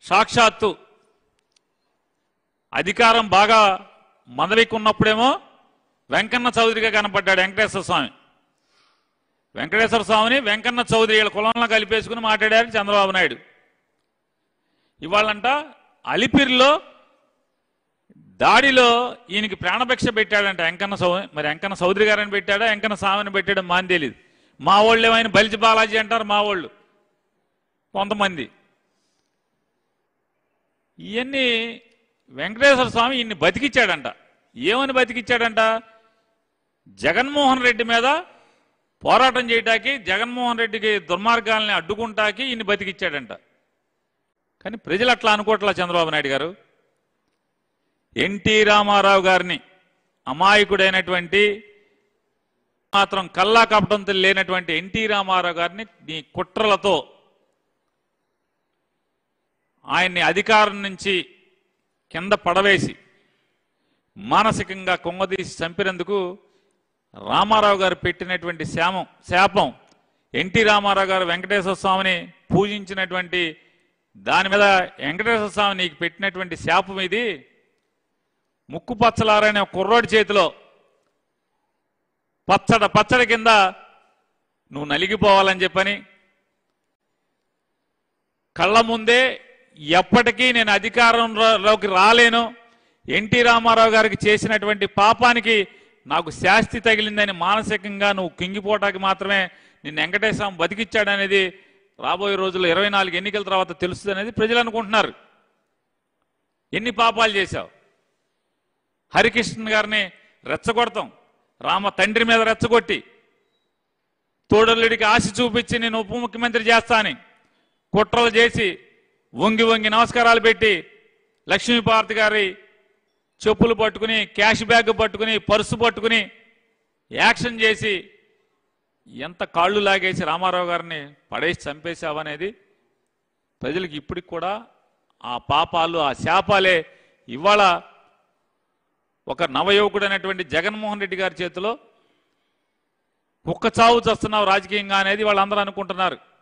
సాక్షాత్తు అధికారం బాగా మందవెక్కున్నప్పుడేమో వెంకన్న చౌదరిగా కనపడ్డాడు వెంకటేశ్వర స్వామి వెంకటేశ్వర స్వామిని వెంకన్న చౌదరి వీళ్ళ కులంలో కలిపేసుకుని మాట్లాడారు చంద్రబాబు నాయుడు ఇవాళంట అలిపిరిలో దాడిలో ఈయనకి ప్రాణభిక్ష పెట్టాడంట వెంకన్న సౌ మరి వెంకన్న చౌదరి గారని పెట్టాడా వెంకన్న స్వామిని పెట్టాడో మాని తెలియదు మా వాళ్ళు ఏమైనా బలిచి బాలాజీ అంటారు మా వాళ్ళు కొంతమంది ఇవన్నీ వెంకటేశ్వర స్వామి ఇన్ని బతికిచ్చాడంట ఏమని బతికిచ్చాడంట జగన్మోహన్ రెడ్డి మీద పోరాటం చేయటానికి జగన్మోహన్ రెడ్డికి దుర్మార్గాల్ని అడ్డుకుంటాకి ఇన్ని బతికిచ్చాడంట కానీ ప్రజలు అట్లా అనుకోవట్లా చంద్రబాబు నాయుడు గారు ఎన్టీ రామారావు గారిని అమాయకుడైనటువంటి మాత్రం కల్లా కపటంతో లేనటువంటి ఎన్టీ రామారావు గారిని నీ కుట్రలతో ఆయన్ని అధికారం నుంచి కింద పడవేసి మానసికంగా కొంగదీసి చంపినందుకు రామారావు గారు పెట్టినటువంటి శామం శాపం ఎన్టీ రామారావు గారు వెంకటేశ్వర స్వామిని పూజించినటువంటి దాని మీద వెంకటేశ్వర స్వామి నీకు పెట్టినటువంటి శాపం ఇది ముక్కు పచ్చలారనే ఒక కుర్రోడి చేతిలో పచ్చడ పచ్చడి కింద నువ్వు నలిగిపోవాలని చెప్పని కళ్ళ ముందే ఎప్పటికీ నేను అధికారంలోకి రాలేను ఎన్టీ రామారావు గారికి చేసినటువంటి పాపానికి నాకు శాస్తి తగిలిందని మానసికంగా నువ్వు కింగిపోవటానికి మాత్రమే నిన్ను వెంకటేశ్వర బతికిచ్చాడనేది రాబోయే రోజుల్లో ఇరవై నాలుగు ఎన్నికల తర్వాత తెలుస్తుంది అనేది ప్రజలు అనుకుంటున్నారు ఎన్ని పాపాలు చేశావు హరికృష్ణ గారిని రెచ్చగొడతాం రామ తండ్రి మీద రెచ్చగొట్టి తోడల్లుడికి ఆశ చూపించి నేను ఉప ముఖ్యమంత్రి చేస్తా అని కుట్రలు చేసి వంగి వంగి నమస్కారాలు పెట్టి లక్ష్మీపార్తి గారి చెప్పులు పట్టుకుని క్యాష్ బ్యాగ్ పట్టుకుని పర్సు పట్టుకుని యాక్షన్ చేసి ఎంత కాళ్ళు లాగేసి రామారావు గారిని పడేసి చంపేశావనేది ప్రజలకు ఇప్పటికి కూడా ఆ పాపాలు ఆ శాపాలే ఇవాళ ఒక నవయువకుడు అనేటువంటి జగన్మోహన్ రెడ్డి గారి చేతిలో కుక్క చావు చస్తున్నావు రాజకీయంగా అనేది వాళ్ళందరూ అనుకుంటున్నారు